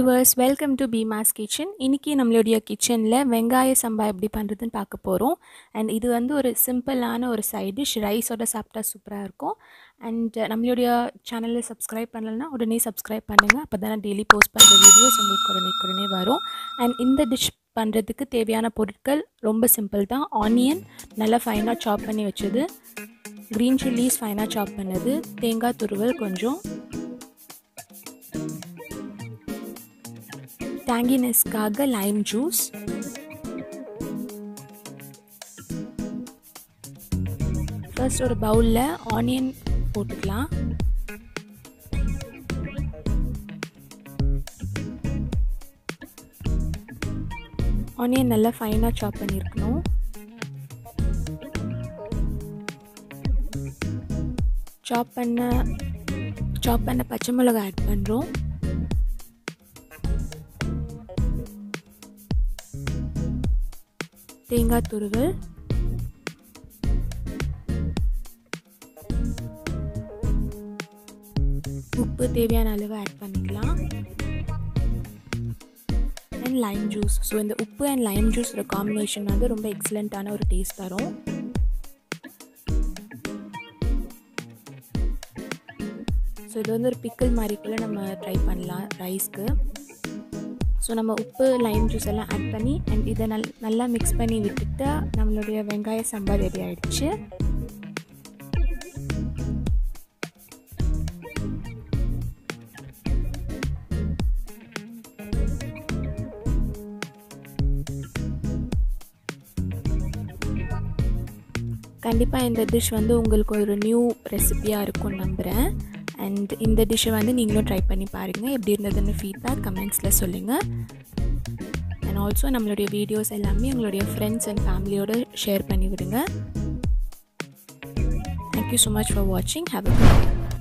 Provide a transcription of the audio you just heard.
viewers welcome to Bheema's kitchen இன்றைக்கி நம்மளுடைய கிச்சனில் வெங்காய சம்பா எப்படி பண்ணுறதுன்னு பார்க்க போகிறோம் அண்ட் இது வந்து ஒரு சிம்பிளான ஒரு சைட் டிஷ் ரைஸோட சாப்பிட்டா சூப்பராக இருக்கும் அண்ட் நம்மளுடைய சேனலில் சப்ஸ்கிரைப் பண்ணலைன்னா உடனே சப்ஸ்கிரைப் பண்ணுங்கள் அப்போ தானே டெய்லி போஸ்ட் பண்ணுற வீடியோஸ் உங்களுக்கு உடனே உடனே வரும் அண்ட் இந்த டிஷ் பண்ணுறதுக்கு தேவையான பொருட்கள் ரொம்ப சிம்பிள் தான் ஆனியன் நல்லா ஃபைனாக சாப் பண்ணி வச்சது க்ரீன் சில்லிஸ் ஃபைனாக சாப் பண்ணது தேங்காய் துருவல் கொஞ்சம் டேங்கினஸ்க்காக லைம் ஜூஸ் ஃபர்ஸ்ட் ஒரு பவுலில் ஆனியன் போட்டுக்கலாம் ஆனியன் நல்லா ஃபைனாக சாப் பண்ணியிருக்கணும் சாப் பண்ண சாப் பண்ண பச்சை மிளகாய் ஆட் பண்ணுறோம் தேங்காய் துருவல் உப்பு தேவையான அளவு ஆட் பண்ணிக்கலாம் அண்ட் லைம் ஜூஸ் ஸோ இந்த உப்பு அண்ட் லைம் ஜூஸோட காம்பினேஷன் வந்து ரொம்ப எக்ஸலண்ட்டான ஒரு டேஸ்ட் தரும் ஸோ இது வந்து ஒரு பிக்கிள் மாதிரி கூட நம்ம ட்ரை பண்ணலாம் ரைஸ்க்கு ஸோ நம்ம உப்பு லைம் ஜூஸ் எல்லாம் ஆட் பண்ணி அண்ட் இதை நல் நல்லா மிக்ஸ் பண்ணி விட்டுட்டு நம்மளுடைய வெங்காய சாம்பார் ரெடி ஆகிடுச்சு கண்டிப்பாக இந்த டிஷ் வந்து உங்களுக்கு ஒரு நியூ ரெசிபியாக இருக்கும்னு நம்புகிறேன் அண்ட் இந்த டிஷ்ஷை வந்து நீங்களும் ட்ரை பண்ணி பாருங்கள் எப்படி இருந்ததுன்னு ஃபீட்பேக் கமெண்ட்ஸில் சொல்லுங்கள் அண்ட் ஆல்சோ நம்மளுடைய வீடியோஸ் எல்லாமே உங்களுடைய ஃப்ரெண்ட்ஸ் அண்ட் ஃபேமிலியோடு ஷேர் பண்ணி விடுங்க தேங்க்யூ ஸோ மச் ஃபார் வாட்சிங் ஹாவ் அ